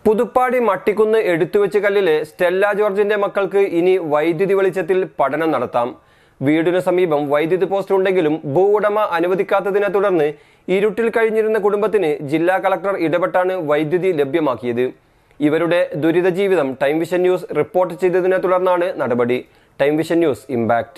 Puthuppadi മട്ടിക്കുന്ന് എടുത്തുവെച്ച് കല്ലിലെ Stella ജോർജിന്റെ മക്കൾക്ക് ഇനി വൈദ്യുതി വെളിച്ചത്തിൽ പഠനം നടത്താം വീടിനു സമീപം വൈദ്യുതി പോസ്റ്റ് ഉണ്ടെങ്കിലും ഭൂ ഉടമ അനുവദിക്കാത്തതിനെ തുടർന്ന് ഇരുട്ടിൽ കഴിഞ്ഞിരുന്ന കുടുംബത്തിന് ജില്ലാ കളക്ടർ ഇടപെട്ടാണ് വൈദ്യുതി ലഭ്യമാക്കിയത് ഇവരുടെ ദുരിത ജീവിതം ടൈം വിഷൻ ന്യൂസ് റിപ്പോർട്ട് ചെയ്തതിനെ തുടർന്നാണ് നടപടി time vision news impact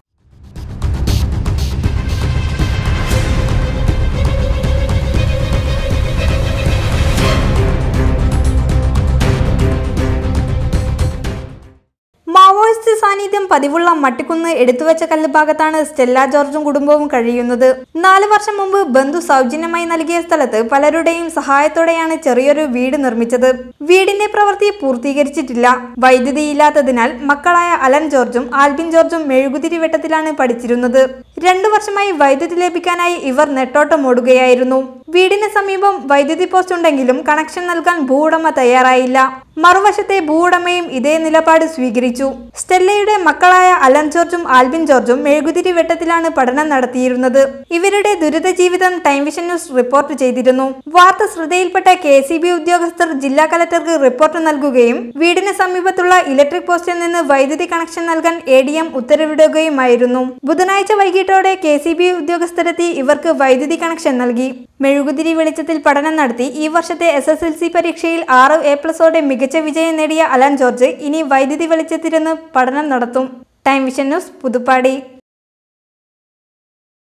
Maoist സാന്നിധ്യം പതിവുള്ള മട്ടിക്കുന്ന് എടുത്തുവെച്ച കല്ല് ഭാഗത്താണ് സ്റ്റെല്ല ജോർജും കുടുംബവും കഴിയുന്നത് നാല് വർഷം മുമ്പ് ബന്ധു സൗജന്യമായി നൽകിയ സ്ഥലത്ത് പലരുടെയും സഹായത്തോടെയാണ് ചെറിയൊരു വീട് നിർമ്മിച്ചത് വീടിന്റെ പ്രവൃത്തി പൂർത്തീകരിച്ചിട്ടില്ല വൈദ്യുതി ഇല്ലാത്തതിനാൽ മക്കളായ അലൻ ജോർജും ആൽബിൻ ജോർജും മെഴുകുതിരി വെട്ടത്തിലാണ് പഠിച്ചിരുന്നത് രണ്ടു വർഷമായി വൈദ്യുതി ലഭിക്കാനായി ഇവർ നെട്ടോട്ടം ഓടുകയായിരുന്നു വീടിന് സമീപം വൈദ്യുതി പോസ്റ്റ് ഉണ്ടെങ്കിലും കണക്ഷൻ നൽകാൻ ഭൂവുടമ തയ്യാറായില്ല മറുവശത്തെ ഭൂവുടമയും ഇതേ നിലപാട് സ്വീകരിച്ചു സ്റ്റെല്ലയുടെ മക്കളായ അലൻ ജോർജും ആൽബിൻ ജോർജും മെഴുകുതിരി വെട്ടത്തിലാണ് പഠനം നടത്തിയിരുന്നത് ഇവരുടെ ദുരിത ജീവിതം ടൈം വിഷൻ ന്യൂസ് റിപ്പോർട്ട് ചെയ്തിരുന്നു വാർത്ത ശ്രദ്ധയിൽപ്പെട്ട കെ സി ബി ഉദ്യോഗസ്ഥർ ജില്ലാ കലക്ടർക്ക് റിപ്പോർട്ട് നൽകുകയും വീടിന് സമീപത്തുള്ള ഇലക്ട്രിക് പോസ്റ്റിൽ നിന്ന് വൈദ്യുതി കണക്ഷൻ നൽകാൻ എ ഡി എം ഉത്തരവിടുകയുമായിരുന്നു ബുധനാഴ്ച വൈകിട്ടോടെ കെ സി ബി ഉദ്യോഗസ്ഥരെത്തി ഇവർക്ക് വൈദ്യുതി കണക്ഷൻ നൽകി മെഴുകുതിരി വെളിച്ചത്തിൽ പഠനം നടത്തി ഈ വർഷത്തെ എസ് എസ് എൽ സി പരീക്ഷയിൽ ആറ് എ പ്ലസോടെ മികച്ച വിജയം നേടിയ അലൻ ജോർജ് ഇനി വൈദ്യുതി വെളിച്ചത്തിരുന്ന് പഠനം നടത്തും ടൈം വിഷൻ ന്യൂസ് പുതുപ്പാടി